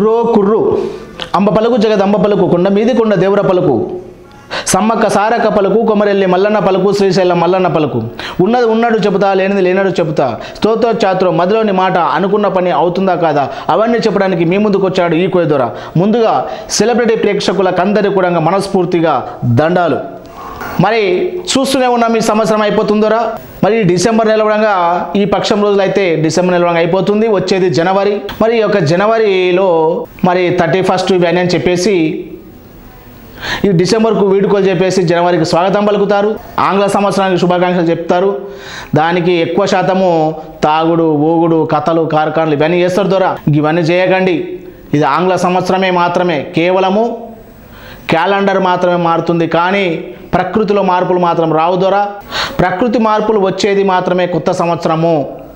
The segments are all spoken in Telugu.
కుర్రో కుర్రు అంబ పలుకు జగదంబ పలుకు కొండ మీది కొండ దేవుర పలుకు సమ్మక్క సారక్క పలుకు కొమరెల్లి మల్లన్న పలుకు శ్రీశైలం మల్లన్న పలుకు ఉన్నది ఉన్నట్టు చెబుతా లేనిది లేనట్టు చెబుతా స్తోత్ర చాతురం మదిలోని మాట అనుకున్న పని అవుతుందా కాదా అవన్నీ చెప్పడానికి మీ ముందుకు వచ్చాడు ఈ కొయ్యదొర ముందుగా సెలబ్రిటీ ప్రేక్షకులకందరి కూడా మనస్ఫూర్తిగా దండాలు మరి చూస్తూనే ఉన్నాం ఈ సంవత్సరం అయిపోతుందోరా మరి ఈ డిసెంబర్ నెల కూడా ఈ పక్షం రోజులు అయితే డిసెంబర్ నెల కూడా అయిపోతుంది వచ్చేది జనవరి మరి ఈ యొక్క జనవరిలో మరి థర్టీ ఫస్ట్ ఇవన్నీ అని చెప్పేసి ఈ డిసెంబర్కు వీడుకోలు చెప్పేసి జనవరికి స్వాగతం పలుకుతారు ఆంగ్ల సంవత్సరానికి శుభాకాంక్షలు చెప్తారు దానికి ఎక్కువ శాతము తాగుడు ఊగుడు కథలు కార్ఖానాలు ఇవన్నీ చేస్తారు ద్వారా ఇవన్నీ చేయకండి ఇది ఆంగ్ల సంవత్సరమే మాత్రమే కేవలము క్యాలెండర్ మాత్రమే మారుతుంది కానీ ప్రకృతిలో మార్పులు మాత్రం రావు ద్వారా ప్రకృతి మార్పులు వచ్చేది మాత్రమే కొత్త సంవత్సరము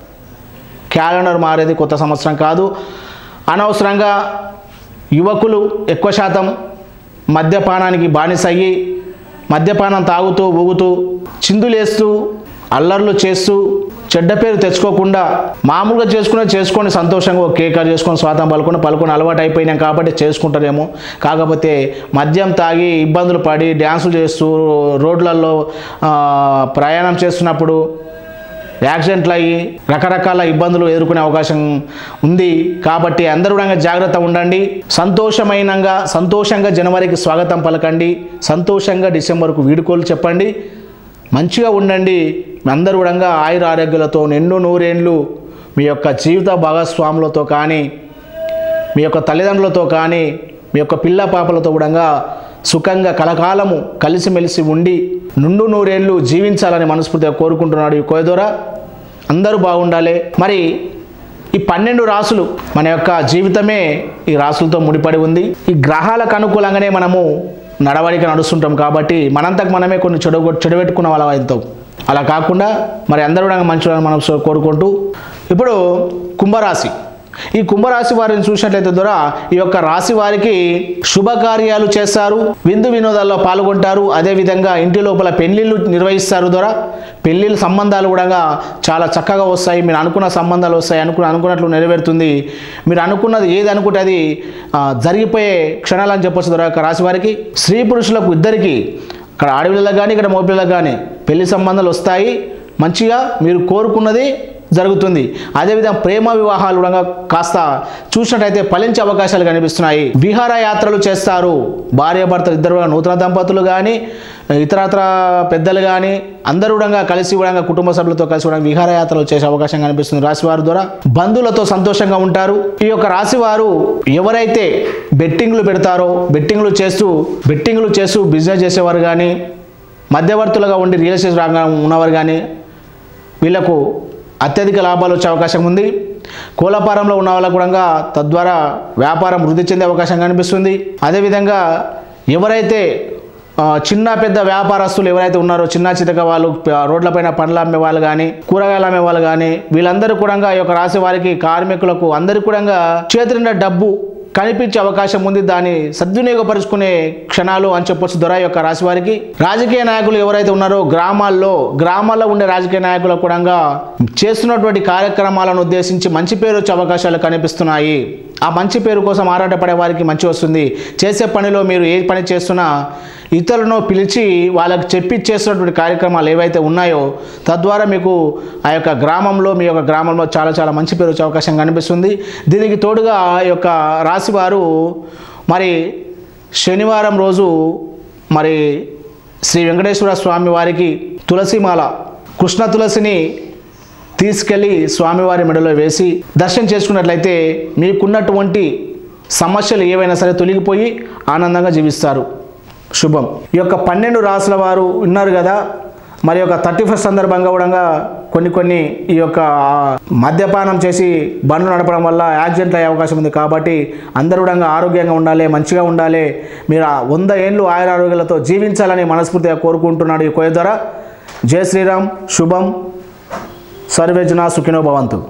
క్యాలెండర్ మారేది కొత్త సంవత్సరం కాదు అనవసరంగా యువకులు ఎక్కువ శాతం మద్యపానానికి బానిసయ్యి మద్యపానం తాగుతూ ఊగుతూ చిందులేస్తూ అల్లర్లు చేస్తూ చెడ్డ పేరు తెచ్చుకోకుండా మామూలుగా చేసుకునే చేసుకొని సంతోషంగా ఒక కేక్ కట్ చేసుకొని స్వాతం పలుకొని పలుకొని అలవాటు అయిపోయినాం కాబట్టి చేసుకుంటారేమో కాకపోతే మద్యం తాగి ఇబ్బందులు పడి డ్యాన్సులు చేస్తూ రోడ్లలో ఆ, ప్రయాణం చేస్తున్నప్పుడు యాక్సిడెంట్లు అయ్యి రకరకాల ఇబ్బందులు ఎదుర్కొనే అవకాశం ఉంది కాబట్టి అందరూ కూడా జాగ్రత్త ఉండండి సంతోషమైనంగా సంతోషంగా జనవరికి స్వాగతం పలకండి సంతోషంగా డిసెంబర్కు వీడుకోలు చెప్పండి మంచిగా ఉండండి మీ అందరూ కూడా ఆయుర ఆరోగ్యాలతో నిండు నూరేండ్లు మీ యొక్క జీవిత భాగస్వాములతో కానీ మీ యొక్క తల్లిదండ్రులతో కానీ మీ యొక్క పిల్ల పాపలతో కూడా సుఖంగా కలకాలము కలిసిమెలిసి ఉండి నుండు నూరేళ్ళు జీవించాలని మనస్ఫూర్తిగా కోరుకుంటున్నాడు ఈ కోయదోర అందరూ బాగుండాలి మరి ఈ పన్నెండు రాసులు మన యొక్క జీవితమే ఈ రాసులతో ముడిపడి ఉంది ఈ గ్రహాలకు అనుకూలంగానే మనము నడవడిక నడుస్తుంటాం కాబట్టి మనంతకు మనమే కొన్ని చెడు చెడబెట్టుకున్న వాళ్ళ అవుతాం అలా కాకుండా మరి అందరూ కూడా మంచి మనం కోరుకుంటూ ఇప్పుడు కుంభరాశి ఈ కుంభరాశి వారిని చూసినట్లయితే ద్వారా ఈ యొక్క రాశి వారికి శుభకార్యాలు చేస్తారు విందు వినోదాల్లో పాల్గొంటారు అదేవిధంగా ఇంటి లోపల పెళ్లిళ్ళు నిర్వహిస్తారు ద్వారా పెళ్లిళ్ళ సంబంధాలు కూడా చాలా చక్కగా వస్తాయి మీరు అనుకున్న సంబంధాలు వస్తాయి అనుకున్న అనుకున్నట్లు నెరవేరుతుంది మీరు అనుకున్నది ఏది అనుకుంటే అది ఆ, జరిగిపోయే క్షణాలు అని చెప్పొచ్చు ద్వారా యొక్క రాశి వారికి స్త్రీ పురుషులకు ఇద్దరికి ఇక్కడ ఆడపిల్లలకు కానీ ఇక్కడ మగపిల్లలకు కానీ పెళ్లి సంబంధాలు వస్తాయి మంచిగా మీరు కోరుకున్నది జరుగుతుంది అదేవిధంగా ప్రేమ వివాహాలు కూడా కాస్త చూసినట్టయితే ఫలించే అవకాశాలు కనిపిస్తున్నాయి విహార యాత్రలు చేస్తారు భార్యాభర్తలు ఇద్దరు కూడా నూతన దంపతులు కానీ ఇతరత్ర పెద్దలు కానీ అందరూ కూడా కలిసి కూడా కుటుంబ సభ్యులతో కలిసి కూడా విహారయాత్రలు చేసే అవకాశం కనిపిస్తుంది రాశివారి ద్వారా బంధువులతో సంతోషంగా ఉంటారు ఈ యొక్క రాశివారు ఎవరైతే బెట్టింగ్లు పెడతారో బెట్టింగ్లు చేస్తూ బెట్టింగ్లు చేస్తూ బిజినెస్ చేసేవారు కానీ మధ్యవర్తులుగా ఉండి రియల్ ఎస్టేట్ రంగం ఉన్నవారు కానీ వీళ్ళకు అత్యధిక లాభాలు వచ్చే అవకాశం ఉంది కోలపారంలో ఉన్న వాళ్ళకు కూడా తద్వారా వ్యాపారం వృద్ధి చెందే అవకాశం కనిపిస్తుంది అదేవిధంగా ఎవరైతే ఆ, చిన్న పెద్ద వ్యాపారస్తులు ఎవరైతే ఉన్నారో చిన్న చితక వాళ్ళు ప- రోడ్లపైన పండ్లు అమ్మే వాళ్ళు కానీ కూరగాయలు అమ్మే వాళ్ళు కానీ వీళ్ళందరూ కూడా ఈ యొక్క రాశి వారికి కార్మికులకు అందరికీ కూడా చేతి నిండా డబ్బు కనిపించే అవకాశం ఉంది దాన్ని సద్వినియోగపరుచుకునే క్షణాలు అని చెప్పొచ్చు దొర యొక్క రాశి వారికి రాజకీయ నాయకులు ఎవరైతే ఉన్నారో గ్రామాల్లో గ్రామాల్లో ఉండే రాజకీయ నాయకులు కూడా చేస్తున్నటువంటి కార్యక్రమాలను ఉద్దేశించి మంచి పేరు వచ్చే అవకాశాలు కనిపిస్తున్నాయి ఆ మంచి పేరు కోసం ఆరాటపడే వారికి మంచి వస్తుంది చేసే పనిలో మీరు ఏ పని చేస్తున్నా ఇతరులను పిలిచి వాళ్ళకి చెప్పి చేస్తున్నటువంటి కార్యక్రమాలు ఏవైతే ఉన్నాయో తద్వారా మీకు ఆ యొక్క గ్రామంలో మీ యొక్క గ్రామంలో చాలా చాలా మంచి పేరు వచ్చే అవకాశం కనిపిస్తుంది దీనికి తోడుగా ఈ యొక్క రాశివారు మరి శనివారం రోజు మరి శ్రీ వెంకటేశ్వర స్వామి వారికి తులసిమాల కృష్ణ తులసిని తీసుకెళ్ళి స్వామివారి మెడలో వేసి దర్శనం చేసుకున్నట్లయితే మీకున్నటువంటి సమస్యలు ఏవైనా సరే తొలగిపోయి ఆనందంగా జీవిస్తారు శుభం ఈ యొక్క పన్నెండు రాసుల వారు ఉన్నారు కదా మరి యొక్క థర్టీ ఫస్ట్ సందర్భంగా కూడా కొన్ని కొన్ని ఈ యొక్క మద్యపానం చేసి బండ్లు నడపడం వల్ల యాక్సిడెంట్లు అయ్యే అవకాశం ఉంది కాబట్టి అందరూ కూడా ఆరోగ్యంగా ఉండాలి మంచిగా ఉండాలి మీరు ఆ వంద ఏళ్ళు ఆయుర ఆరోగ్యాలతో జీవించాలని మనస్ఫూర్తిగా కోరుకుంటున్నాడు ఈ కోయ ద్వారా జై శ్రీరామ్ శుభం సర్వేజన సుఖినో భవంతు